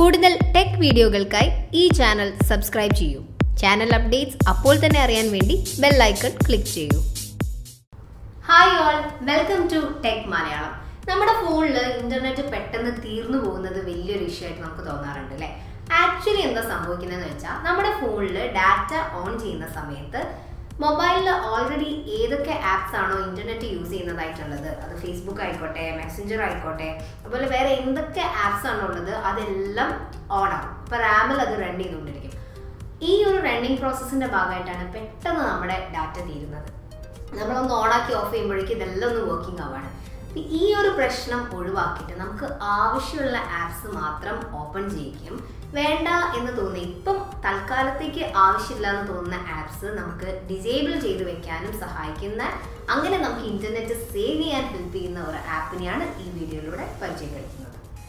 കൂടുതൽ ടെക് വീഡിയോകൾക്കായി ഈ ചാനൽ സബ്സ്ക്രൈബ് ചെയ്യൂ ചാനൽ അപ്ഡേറ്റ്സ് അപ്പോൾ തന്നെ അറിയാൻ വേണ്ടി ബെൽ ഐക്കൺ ക്ലിക്ക് ചെയ്യൂ hi all welcome to tech Malayalam നമ്മുടെ ഫോണിൽ ഇന്റർനെറ്റ് പെട്ടെന്ന് തീർന്നു പോകുന്നത് വലിയൊരു ഇഷ്യൂ ആയിട്ട് നമുക്ക് തോന്നാറുണ്ട് അല്ലേ ആക്ച്വലി എന്താ സംഭവിക്കുന്നതെന്ന് വെച്ചാൽ നമ്മുടെ ഫോണിൽ ഡാറ്റ ഓൺ ചെയ്യുന്ന സമയത്ത് മൊബൈലിൽ ഓൾറെഡി ഏതൊക്കെ ആപ്സ് ആണോ ഇന്റർനെറ്റ് യൂസ് ചെയ്യുന്നതായിട്ടുള്ളത് അത് ഫേസ്ബുക്ക് ആയിക്കോട്ടെ മെസ്സഞ്ചർ ആയിക്കോട്ടെ അതുപോലെ വേറെ എന്തൊക്കെ ആപ്സ് ആണോ ഉള്ളത് അതെല്ലാം ഓൺ ആവും ഇപ്പൊ റാമിൽ അത് റൺ ചെയ്തുകൊണ്ടിരിക്കും ഈ ഒരു റണ്ണിങ് പ്രോസസ്സിന്റെ ഭാഗമായിട്ടാണ് പെട്ടെന്ന് നമ്മുടെ ഡാറ്റ തീരുന്നത് നമ്മളൊന്ന് ഓണാക്കി ഓഫ് ചെയ്യുമ്പോഴേക്കും ഇതെല്ലാം ഒന്ന് വർക്കിംഗ് ആവാണ് അപ്പൊ ഈ ഒരു പ്രശ്നം ഒഴിവാക്കിയിട്ട് നമുക്ക് ആവശ്യമുള്ള ആപ്സ് മാത്രം ഓപ്പൺ ചെയ്യിക്കും വേണ്ട എന്ന് തോന്നി ഇപ്പം തൽക്കാലത്തേക്ക് ആവശ്യമില്ല എന്ന് തോന്നുന്ന ആപ്സ് നമുക്ക് ഡിസേബിൾ ചെയ്ത് വെക്കാനും സഹായിക്കുന്ന അങ്ങനെ നമുക്ക് ഇന്റർനെറ്റ് സേവ് ചെയ്യാൻ ഹെൽപ്പ് ചെയ്യുന്ന ഒരു ആപ്പിനെയാണ് ഈ വീഡിയോയിലൂടെ പരിചയപ്പെടുത്തുന്നത്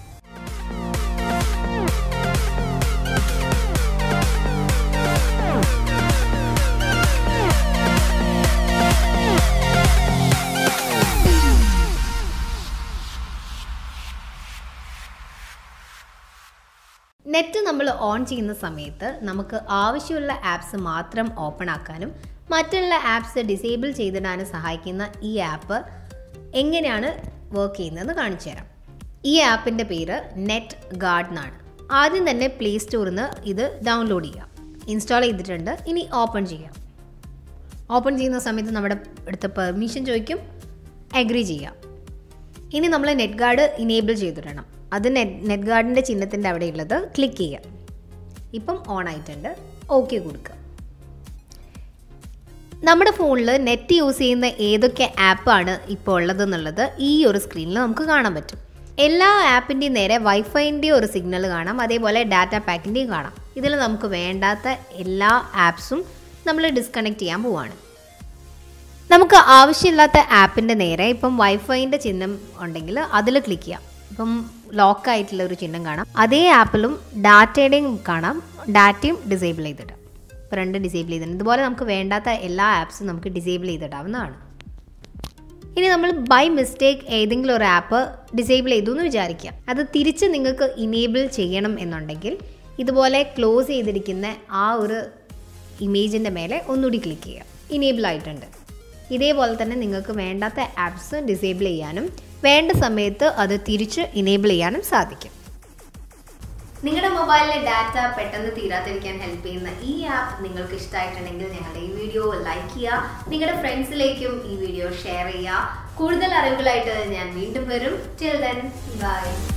നെറ്റ് നമ്മൾ ഓൺ ചെയ്യുന്ന സമയത്ത് നമുക്ക് ആവശ്യമുള്ള ആപ്സ് മാത്രം ഓപ്പൺ ആക്കാനും മറ്റുള്ള ആപ്സ് ഡിസേബിൾ ചെയ്തിടാനും സഹായിക്കുന്ന ഈ ആപ്പ് എങ്ങനെയാണ് വർക്ക് ചെയ്യുന്നതെന്ന് കാണിച്ചു തരാം ഈ ആപ്പിൻ്റെ പേര് നെറ്റ് ഗാർഡ് എന്നാണ് ആദ്യം തന്നെ പ്ലേ സ്റ്റോറിൽ നിന്ന് ഇത് ഡൗൺലോഡ് ചെയ്യാം ഇൻസ്റ്റാൾ ചെയ്തിട്ടുണ്ട് ഇനി ഓപ്പൺ ചെയ്യാം ഓപ്പൺ ചെയ്യുന്ന സമയത്ത് നമ്മുടെ അടുത്ത് പെർമിഷൻ ചോദിക്കും അഗ്രി ചെയ്യാം ഇനി നമ്മൾ നെറ്റ് ഗാർഡ് ഇനേബിൾ ചെയ്തിടണം അത് നെറ്റ് നെറ്റ് ഗാർഡിൻ്റെ ചിഹ്നത്തിൻ്റെ അവിടെ ഉള്ളത് ക്ലിക്ക് ചെയ്യാം ഇപ്പം ഓൺ ആയിട്ടുണ്ട് ഓക്കെ കൊടുക്കുക നമ്മുടെ ഫോണിൽ നെറ്റ് യൂസ് ചെയ്യുന്ന ഏതൊക്കെ ആപ്പാണ് ഇപ്പോൾ ഉള്ളതെന്നുള്ളത് ഈ ഒരു സ്ക്രീനിൽ നമുക്ക് കാണാൻ പറ്റും എല്ലാ ആപ്പിൻ്റെയും നേരെ വൈഫൈൻ്റെയും ഒരു സിഗ്നൽ കാണാം അതേപോലെ ഡാറ്റ പാക്കിൻ്റെയും കാണാം ഇതിൽ നമുക്ക് വേണ്ടാത്ത എല്ലാ ആപ്സും നമ്മൾ ഡിസ്കണക്ട് ചെയ്യാൻ പോവാണ് നമുക്ക് ആവശ്യമില്ലാത്ത ആപ്പിൻ്റെ നേരെ ഇപ്പം വൈഫൈൻ്റെ ചിഹ്നം ഉണ്ടെങ്കിൽ അതിൽ ക്ലിക്ക് ചെയ്യാം ഇപ്പം ലോക്ക് ആയിട്ടുള്ള ഒരു ചിഹ്നം കാണാം അതേ ആപ്പിലും ഡാറ്റയുടെയും കാണാം ഡാറ്റയും ഡിസേബിൾ ചെയ്തിടാം ഇപ്പം രണ്ട് ഡിസേബിൾ ചെയ്തിട്ടുണ്ട് ഇതുപോലെ നമുക്ക് വേണ്ടാത്ത എല്ലാ ആപ്സും നമുക്ക് ഡിസേബിൾ ചെയ്തിടാവുന്നതാണ് ഇനി നമ്മൾ ബൈ മിസ്റ്റേക്ക് ഏതെങ്കിലും ഒരു ആപ്പ് ഡിസേബിൾ ചെയ്തു എന്ന് വിചാരിക്കാം അത് തിരിച്ച് നിങ്ങൾക്ക് ഇനേബിൾ ചെയ്യണം എന്നുണ്ടെങ്കിൽ ഇതുപോലെ ക്ലോസ് ചെയ്തിരിക്കുന്ന ആ ഒരു ഇമേജിൻ്റെ മേലെ ഒന്നുകൂടി ക്ലിക്ക് ചെയ്യുക ഇനേബിൾ ആയിട്ടുണ്ട് ഇതേപോലെ തന്നെ നിങ്ങൾക്ക് വേണ്ടാത്ത ആപ്സ് ഡിസേബിൾ ചെയ്യാനും വേണ്ട സമയത്ത് അത് തിരിച്ച് ഇനേബിൾ ചെയ്യാനും സാധിക്കും നിങ്ങളുടെ മൊബൈലിലെ ഡാറ്റ പെട്ടെന്ന് തീരാതിരിക്കാൻ ഹെൽപ്പ് ചെയ്യുന്ന ഈ ആപ്പ് നിങ്ങൾക്ക് ഇഷ്ടമായിട്ടുണ്ടെങ്കിൽ ഞങ്ങളുടെ ഈ വീഡിയോ ലൈക്ക് ചെയ്യുക നിങ്ങളുടെ ഫ്രണ്ട്സിലേക്കും ഈ വീഡിയോ ഷെയർ ചെയ്യുക കൂടുതൽ അറിവുകളായിട്ട് ഞാൻ വീണ്ടും വരും ടിൽ ദെൻ ബൈ